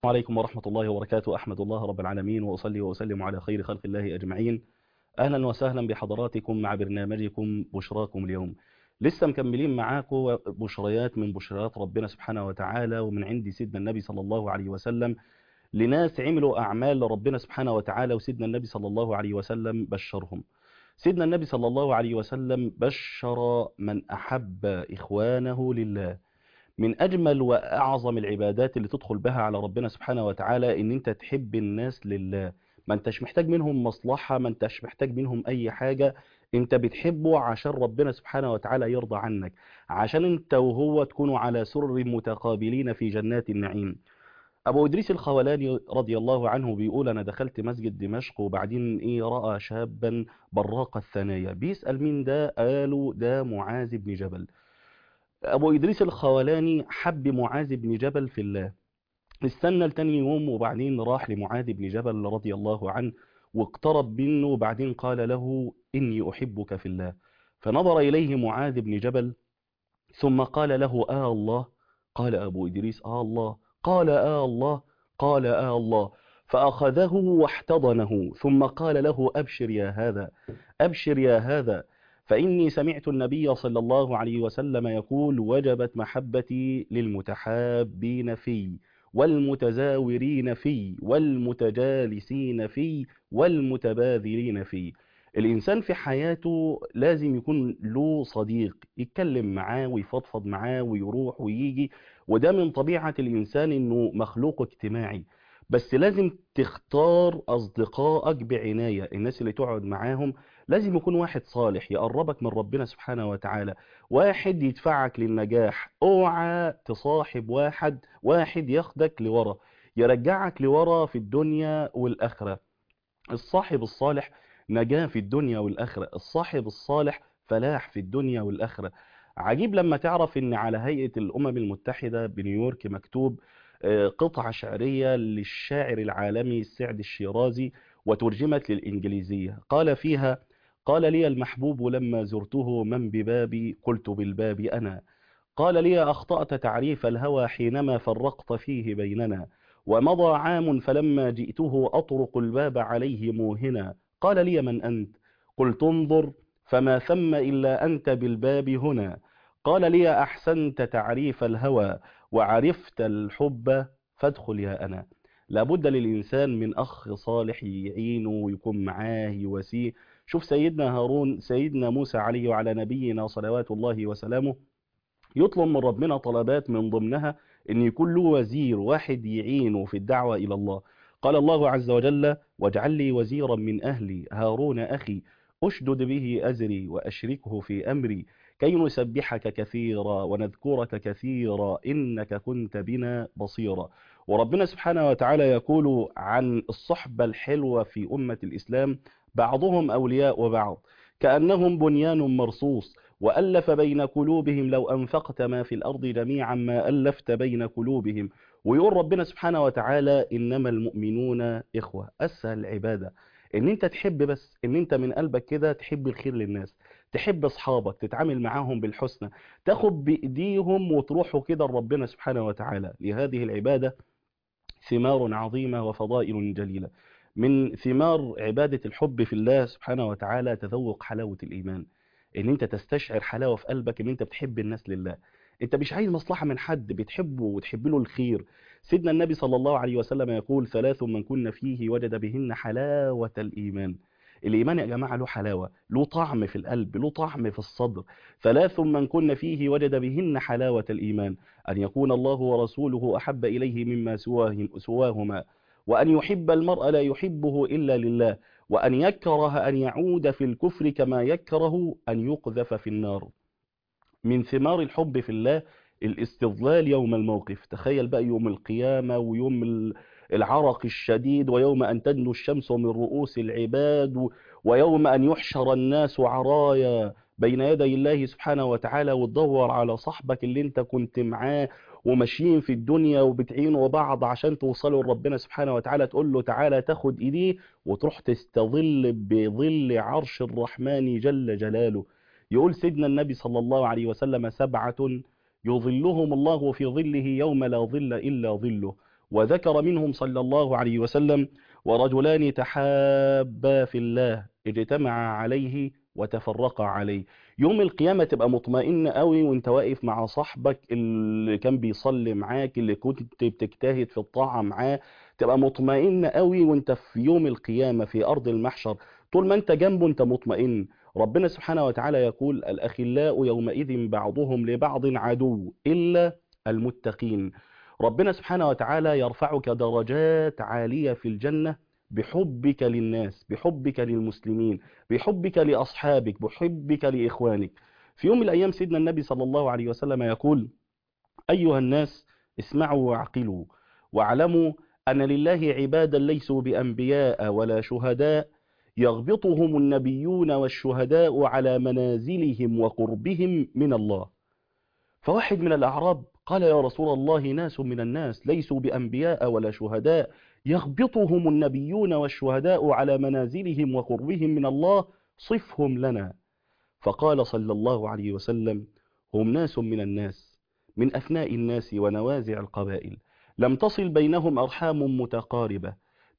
عليكم ورحمة الله وبركاته أحمد الله رب العالمين وأصلي وأسلم على خير خلق الله أجمعين أهلا وسهلا بحضراتكم مع برنامجكم بشراكم اليوم لسه مكملين معاكم بشريات من بشريات ربنا سبحانه وتعالى ومن عند سيدنا النبي صلى الله عليه وسلم لناس عملوا أعمال لربنا سبحانه وتعالى وسيدنا النبي صلى الله عليه وسلم بشرهم سيدنا النبي صلى الله عليه وسلم بشر من أحب إخوانه لله من أجمل وأعظم العبادات اللي تدخل بها على ربنا سبحانه وتعالى إن أنت تحب الناس لله ما أنتش محتاج منهم مصلحة ما أنتش محتاج منهم أي حاجة أنت بتحبه عشان ربنا سبحانه وتعالى يرضى عنك عشان أنت وهو تكونوا على سرر متقابلين في جنات النعيم أبو إدريس الخولاني رضي الله عنه بيقول أنا دخلت مسجد دمشق وبعدين إيه رأى شابا براق الثنايا بيسأل مين ده قالوا ده معاذ بن جبل أبو إدريس الخولاني حب معاذ بن جبل في الله استنى لتاني يوم وبعدين راح لمعاذ بن جبل رضي الله عنه واقترب منه وبعدين قال له إني أحبك في الله فنظر إليه معاذ بن جبل ثم قال له آه الله قال أبو إدريس آه الله قال آه الله قال آه الله فأخذه واحتضنه ثم قال له أبشر يا هذا أبشر يا هذا فإني سمعت النبي صلى الله عليه وسلم يقول وجبت محبتي للمتحابين في والمتزاورين في والمتجالسين في والمتباذلين في الإنسان في حياته لازم يكون له صديق يتكلم معاه ويفضفض معاه ويروح ويجي وده من طبيعة الإنسان إنه مخلوق اجتماعي بس لازم تختار أصدقائك بعناية الناس اللي تقعد معاهم لازم يكون واحد صالح يقربك من ربنا سبحانه وتعالى واحد يدفعك للنجاح اوعى تصاحب واحد واحد ياخدك لورا يرجعك لورا في الدنيا والآخرة الصاحب الصالح نجاة في الدنيا والآخرة الصاحب الصالح فلاح في الدنيا والآخرة عجيب لما تعرف ان على هيئة الأمم المتحدة بنيويورك مكتوب قطعة شعرية للشاعر العالمي السعد الشيرازي وترجمت للإنجليزية قال فيها قال لي المحبوب لما زرته من ببابي قلت بالباب أنا قال لي أخطأت تعريف الهوى حينما فرقت فيه بيننا ومضى عام فلما جئته أطرق الباب عليه موهنا قال لي من أنت قلت انظر فما ثم إلا أنت بالباب هنا قال لي أحسنت تعريف الهوى وعرفت الحب فادخل يا أنا لابد للإنسان من أخ صالح يعينه ويكون معاه يواسيه شوف سيدنا هارون سيدنا موسى عليه وعلى نبينا صلوات الله وسلامه يطلب من ربنا طلبات من ضمنها أن يكون له وزير واحد يعينه في الدعوة إلى الله قال الله عز وجل واجعل لي وزيرا من أهلي هارون أخي أشدد به أزري وأشركه في أمري كي نسبحك كثيرا ونذكرك كثيرا إنك كنت بنا بصيرا وربنا سبحانه وتعالى يقول عن الصحبة الحلوة في أمة الإسلام بعضهم أولياء وبعض كأنهم بنيان مرصوص وألف بين قلوبهم لو أنفقت ما في الأرض جميعا ما ألفت بين قلوبهم ويقول ربنا سبحانه وتعالى إنما المؤمنون إخوة أسهل العبادة ان انت تحب بس ان انت من قلبك كده تحب الخير للناس تحب اصحابك تتعامل معاهم بالحسنى تاخد بايديهم وتروحوا كده لربنا سبحانه وتعالى لهذه العبادة ثمار عظيمة وفضائل جليلة من ثمار عبادة الحب في الله سبحانه وتعالى تذوق حلاوة الإيمان ان انت تستشعر حلاوة في قلبك ان انت بتحب الناس لله انت مش عايز مصلحة من حد بتحبه وتحب له الخير سيدنا النبي صلى الله عليه وسلم يقول ثلاث من كن فيه وجد بهن حلاوة الإيمان الإيمان يا جماعة له حلاوة له طعم في القلب له طعم في الصدر ثلاث من كن فيه وجد بهن حلاوة الإيمان أن يكون الله ورسوله أحب إليه مما سواهما وأن يحب المرء لا يحبه إلا لله وأن يكره أن يعود في الكفر كما يكره أن يقذف في النار من ثمار الحب في الله الاستظلال يوم الموقف تخيل بقى يوم القيامة ويوم العرق الشديد ويوم أن تدنو الشمس من رؤوس العباد ويوم أن يحشر الناس عرايا بين يدي الله سبحانه وتعالى وتدور على صاحبك اللي انت كنت معاه وماشيين في الدنيا وبتعينوا بعض عشان توصلوا لربنا سبحانه وتعالى تقول له تعالى تاخد ايديه وتروح تستظل بظل عرش الرحمن جل جلاله يقول سيدنا النبي صلى الله عليه وسلم سبعة يظلهم الله في ظله يوم لا ظل إلا ظله وذكر منهم صلى الله عليه وسلم ورجلان تحابا في الله اجتمعا عليه وتفرقا عليه يوم القيامة تبقى مطمئن قوي وانت واقف مع صاحبك اللي كان بيصلي معاك اللي كنت بتجتهد في الطاعة معاه تبقى مطمئن قوي وانت في يوم القيامة في أرض المحشر طول ما انت جنبه انت مطمئن ربنا سبحانه وتعالى يقول الأخلاء يومئذ بعضهم لبعض عدو إلا المتقين ربنا سبحانه وتعالى يرفعك درجات عالية في الجنة بحبك للناس بحبك للمسلمين بحبك لأصحابك بحبك لإخوانك في يوم من الأيام سيدنا النبي صلى الله عليه وسلم يقول أيها الناس اسمعوا واعقلوا واعلموا أن لله عبادا ليسوا بأنبياء ولا شهداء يغبطهم النبيون والشهداء على منازلهم وقربهم من الله فواحد من الأعراب قال يا رسول الله ناس من الناس ليسوا بأنبياء ولا شهداء يغبطهم النبيون والشهداء على منازلهم وقربهم من الله صفهم لنا فقال صلى الله عليه وسلم هم ناس من الناس من أثناء الناس ونوازع القبائل لم تصل بينهم أرحام متقاربة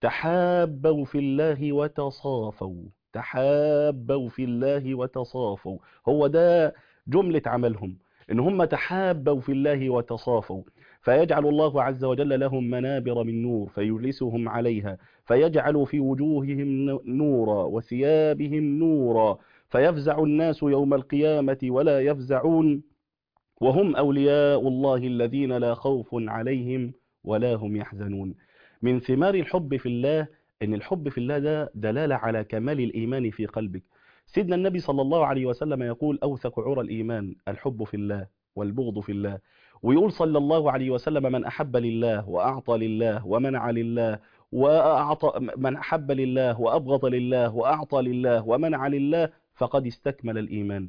تحابوا في الله وتصافوا تحابوا في الله وتصافوا هو ده جملة عملهم إن هم تحابوا في الله وتصافوا فيجعل الله عز وجل لهم منابر من نور فيجلسهم عليها فيجعل في وجوههم نورا وثيابهم نورا فيفزع الناس يوم القيامة ولا يفزعون وهم أولياء الله الذين لا خوف عليهم ولا هم يحزنون من ثمار الحب في الله ان الحب في الله ده دلالة على كمال الإيمان في قلبك سيدنا النبي صلى الله عليه وسلم يقول أوثق عرى الإيمان الحب في الله والبغض في الله ويقول صلى الله عليه وسلم من أحب لله وأعطى لله ومنع لله وأعطى من أحب لله وأبغض لله وأعطى لله ومنع لله فقد استكمل الإيمان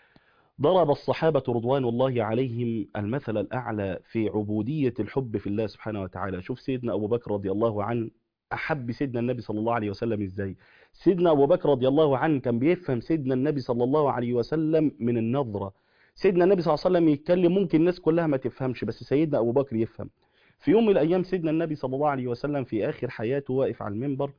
ضرب الصحابة رضوان الله عليهم المثل الأعلى في عبودية الحب في الله سبحانه وتعالى شوف سيدنا أبو بكر رضي الله عنه أحب سيدنا النبي صلى الله عليه وسلم إزاي سيدنا أبو بكر رضي الله عنه كان بيفهم سيدنا النبي صلى الله عليه وسلم من النظرة سيدنا النبي صلى الله عليه وسلم يتكلم ممكن الناس كلها ما تفهمش بس سيدنا أبو بكر يفهم في يوم من الأيام سيدنا النبي صلى الله عليه وسلم في آخر حياته واقف على المنبر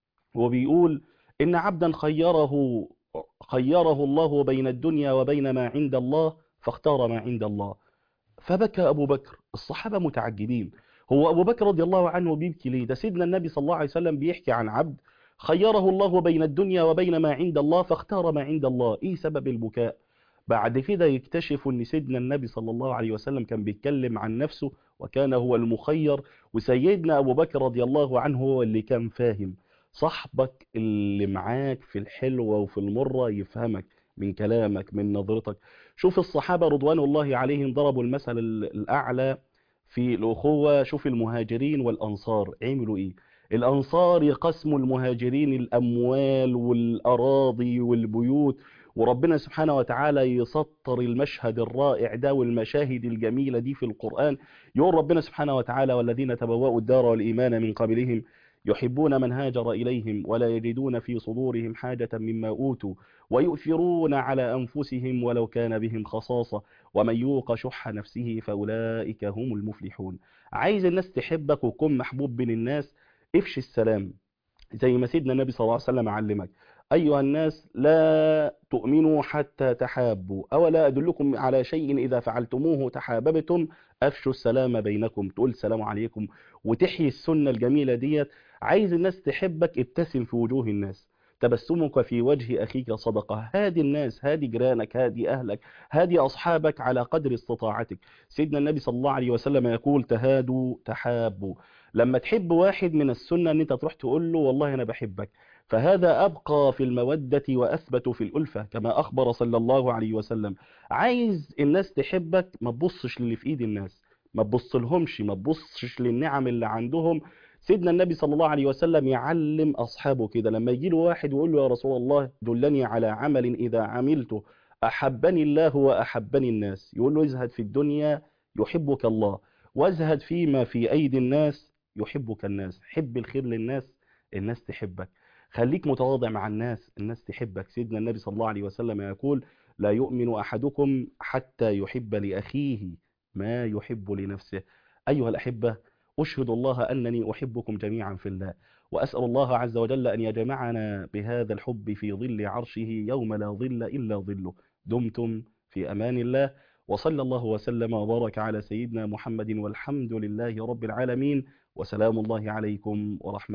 وبيقول إن عبدا خيره خيره الله بين الدنيا وبين ما عند الله فاختار ما عند الله فبكى أبو بكر الصحابة متعجبين هو أبو بكر رضي الله عنه بيبكي ليه ده سيدنا النبي صلى الله عليه وسلم بيحكي عن عبد خيره الله بين الدنيا وبين ما عند الله فاختار ما عند الله إيه سبب البكاء بعد كده يكتشف ان سيدنا النبي صلى الله عليه وسلم كان بيتكلم عن نفسه وكان هو المخير وسيدنا أبو بكر رضي الله عنه هو اللي كان فاهم صاحبك اللي معاك في الحلوة وفي المرة يفهمك من كلامك من نظرتك شوف الصحابة رضوان الله عليهم ضربوا المثل الأعلى في الأخوة شوف المهاجرين والأنصار عملوا إيه الأنصار يقسموا المهاجرين الأموال والأراضي والبيوت وربنا سبحانه وتعالى يسطر المشهد الرائع ده والمشاهد الجميلة دي في القرآن يقول ربنا سبحانه وتعالى والذين تبوأوا الدار والإيمان من قبلهم يحبون من هاجر إليهم ولا يجدون في صدورهم حاجة مما أوتوا ويؤثرون على أنفسهم ولو كان بهم خصاصة ومن يوق شح نفسه فأولئك هم المفلحون عايز الناس تحبك وكن محبوب بين الناس افشي السلام زي ما سيدنا النبي صلى الله عليه وسلم علمك أيها الناس لا تؤمنوا حتى تحابوا أولا أدلكم على شيء إذا فعلتموه تحاببتم أفشوا السلام بينكم تقول السلام عليكم وتحيي السنة الجميلة ديت عايز الناس تحبك ابتسم في وجوه الناس تبسمك في وجه أخيك صدقة هادي الناس هادي جيرانك هادي أهلك هادي أصحابك على قدر استطاعتك سيدنا النبي صلى الله عليه وسلم يقول تهادوا تحابوا لما تحب واحد من السنة ان انت تروح تقول له والله انا بحبك فهذا أبقى في المودة وأثبت في الألفة كما أخبر صلى الله عليه وسلم عايز الناس تحبك ما تبصش للي في إيد الناس ما تبص لهمش ما تبصش للنعم اللي عندهم سيدنا النبي صلى الله عليه وسلم يعلم أصحابه كده لما يجي له واحد ويقول له يا رسول الله دلني على عمل إذا عملته أحبني الله وأحبني الناس يقول له ازهد في الدنيا يحبك الله وازهد فيما في أيدي الناس يحبك الناس حب الخير للناس الناس تحبك خليك متواضع مع الناس الناس تحبك سيدنا النبي صلى الله عليه وسلم يقول لا يؤمن أحدكم حتى يحب لأخيه ما يحب لنفسه أيها الأحبة أشهد الله أنني أحبكم جميعا في الله وأسأل الله عز وجل أن يجمعنا بهذا الحب في ظل عرشه يوم لا ظل إلا ظله دمتم في أمان الله وصلى الله وسلم وبارك على سيدنا محمد والحمد لله رب العالمين وسلام الله عليكم ورحمة